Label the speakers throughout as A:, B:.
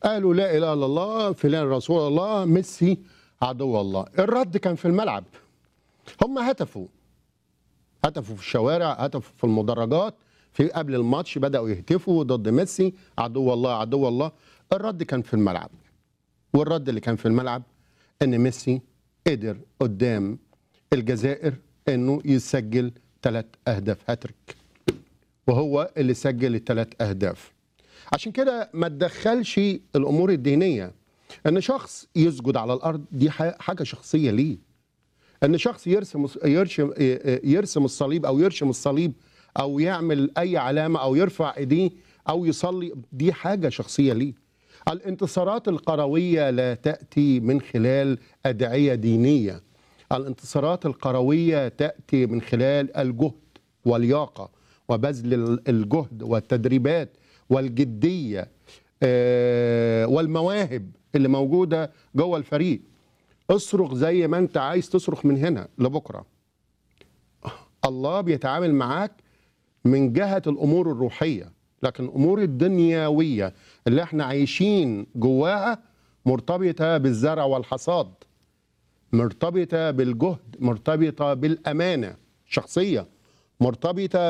A: قالوا لا اله الا الله فلان رسول الله ميسي عدو الله الرد كان في الملعب هم هتفوا هتفوا في الشوارع هتفوا في المدرجات في قبل الماتش بدأوا يهتفوا ضد ميسي عدو الله عدو الله الرد كان في الملعب والرد اللي كان في الملعب ان ميسي قدر قدام الجزائر انه يسجل ثلاث اهداف هاتريك وهو اللي سجل الثلاث اهداف عشان كده ما تدخلش الامور الدينيه ان شخص يسجد على الارض دي ح- حاجه شخصيه ليه ان شخص يرسم يرسم يرسم الصليب او يرشم الصليب او يعمل اي علامه او يرفع ايديه او يصلي دي حاجه شخصيه ليه الانتصارات القرويه لا تاتي من خلال ادعيه دينيه الانتصارات القرويه تاتي من خلال الجهد واللياقه وبذل ال- الجهد والتدريبات والجديه آه، والمواهب اللي موجوده جوه الفريق اصرخ زي ما انت عايز تصرخ من هنا لبكره الله بيتعامل معاك من جهة الأمور الروحية لكن الأمور الدنيوية اللي احنا عايشين جواها مرتبطة بالزرع والحصاد مرتبطة بالجهد مرتبطة بالأمانة الشخصية مرتبطة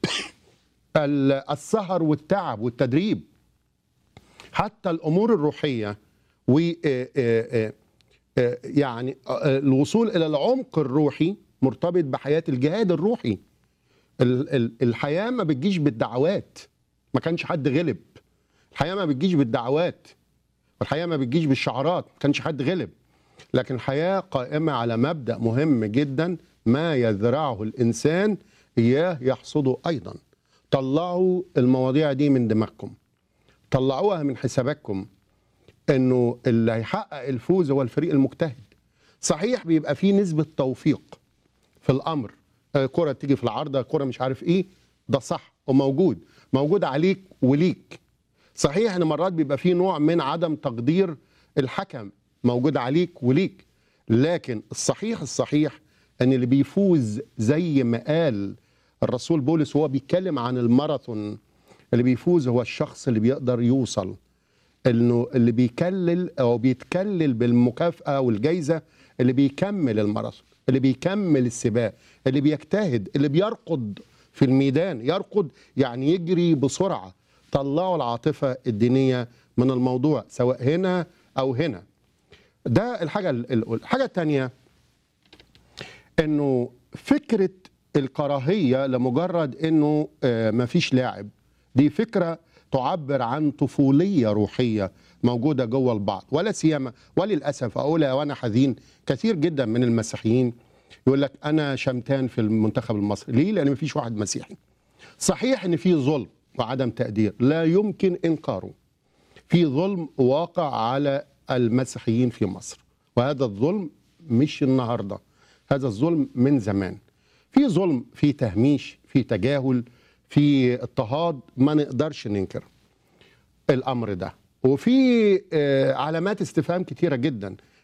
A: بالسهر والتعب والتدريب حتى الأمور الروحية و آه، آه، آه، آه، يعني آه، الوصول إلى العمق الروحي مرتبط بحياة الجهاد الروحي ال- ال- الحياة ما بتجيش بالدعوات ما كانش حد غلب الحياة ما بتجيش بالدعوات والحياة ما بتجيش بالشعارات ما كانش حد غلب لكن الحياة قائمة على مبدأ مهم جدا ما يزرعه الإنسان إياه يحصده أيضا طلعوا المواضيع دي من دماغكم طلعوها من حساباتكم انه اللي هيحقق الفوز هو الفريق المجتهد صحيح بيبقى فيه نسبة توفيق في الامر آه، كرة تيجي في العارضة كرة مش عارف ايه ده صح وموجود موجود عليك وليك صحيح ان مرات بيبقى فيه نوع من عدم تقدير الحكم موجود عليك وليك لكن الصحيح الصحيح ان اللي بيفوز زي ما قال الرسول بولس وهو بيتكلم عن الماراثون اللي بيفوز هو الشخص اللي بيقدر يوصل انه اللي بيكلل او بيتكلل بالمكافاه والجائزه اللي بيكمل الماراثون اللي بيكمل السباق اللي بيجتهد اللي بيرقد في الميدان يرقد يعني يجري بسرعه طلعوا العاطفه الدينيه من الموضوع سواء هنا او هنا ده الحاجه ال- ال- الحاجه الثانيه انه فكره الكراهيه لمجرد انه آه، مفيش لاعب دي فكره تعبر عن طفوليه روحيه موجوده جوه البعض ولا سيما وللاسف اقولها وانا حزين كثير جدا من المسيحيين يقول لك انا شمتان في المنتخب المصري ليه لان مفيش واحد مسيحي صحيح ان في ظلم وعدم تقدير لا يمكن انكاره في ظلم واقع على المسيحيين في مصر وهذا الظلم مش النهارده هذا الظلم من زمان في ظلم في تهميش في تجاهل في اضطهاد ما نقدرش ننكر الامر ده وفي آه، علامات استفهام كتيره جدا